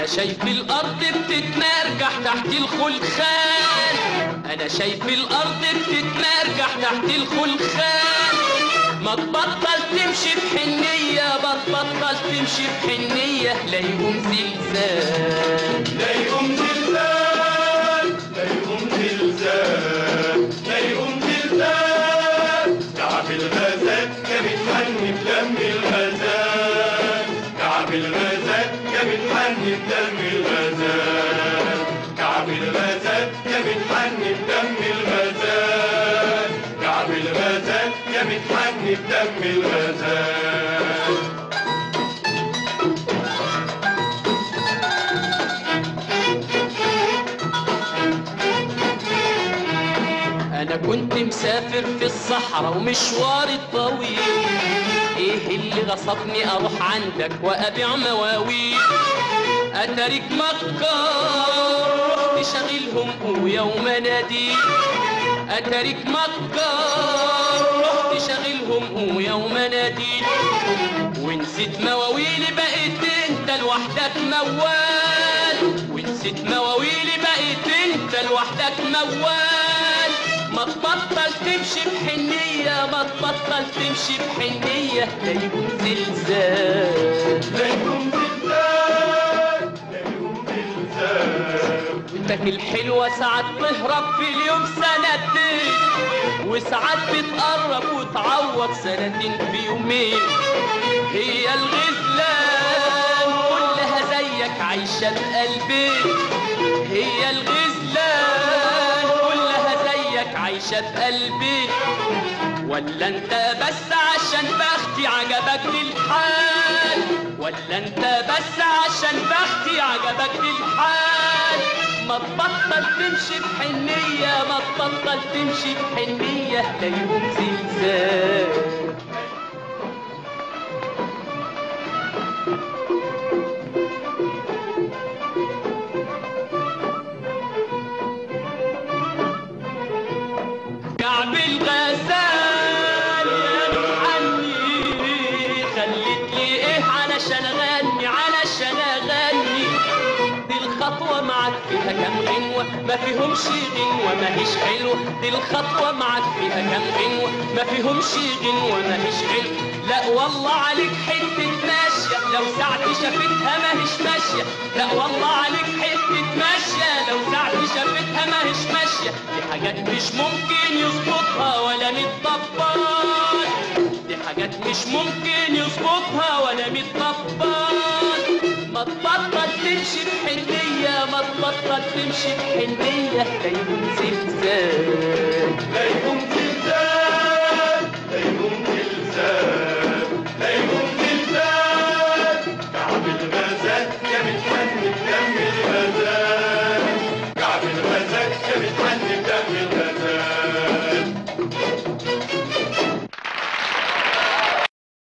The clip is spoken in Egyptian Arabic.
انا شايف الارض بتتمرجح تحت الخلخال انا شايف الارض بتتمرجح تحت الخلخال ما تبطل تمشي بحنية ما تبطل تمشي بحنية لا يقوم زلزال لا يقوم زلزال لا يقوم زلزال لا يقوم زلزال كعب الغازات يا متحني بدم الغازات كعب الغازات يا متحني بدم الغازات كعب الغازات يا متحني بدم الغازات كعب الغازات يا متحني بدم الغازات انا كنت مسافر في الصحراء ومشواري طويل ايه اللي غصبني اروح عندك وابيع مواويل اتاريك مكار رحت شغلهم قوية ومناديل اتاريك مكار رحت شغلهم قوية ومناديل ونسيت مواويلي بقيت انت لوحدك موال ونسيت مواويلي بقيت انت لوحدك موال ما تبطل تمشي بحنية ما تبطل تمشي بحنية لا يكون زلزال لا يقوم زلزال لا يقوم زلزال وانتك الحلوة ساعات تهرب في اليوم سنتين وساعات بتقرب وتعوض سنتين في يومين هي الغزلان كلها زيك عايشة بقلبين هي الغزلان كلها زيك عايشة بقلبين ولا انت بس عشان بختي عجبك الحال ولا انت بس عشان بختي عجبك الحال ما تبطل تمشي بحنية ما تبطل تمشي بحنية لا يقوم زلزال كعب الغزال يا عني خليت لي ايه علشان اغني علشان اغني دي الخطوة معاك فيها كام غنوة ما فيهمش غنوة ما هيش حلوة دي الخطوة معاك فيها كام غنوة ما فيهمش غنوة ما هيش حلوة لا والله عليك حتة ماشية لو ساعتي شافتها ما هيش ماشية لا والله عليك حتة ماشية لو ساعتي شافتها ما هيش ماشية دي حاجات مش ممكن يظبطها ولا متطبل دي حاجات مش ممكن يظبطها ولا متطبل ما تبطل تمشي بحنية ما تبطل تمشي بحنية لا يكون زلزال لا يقوم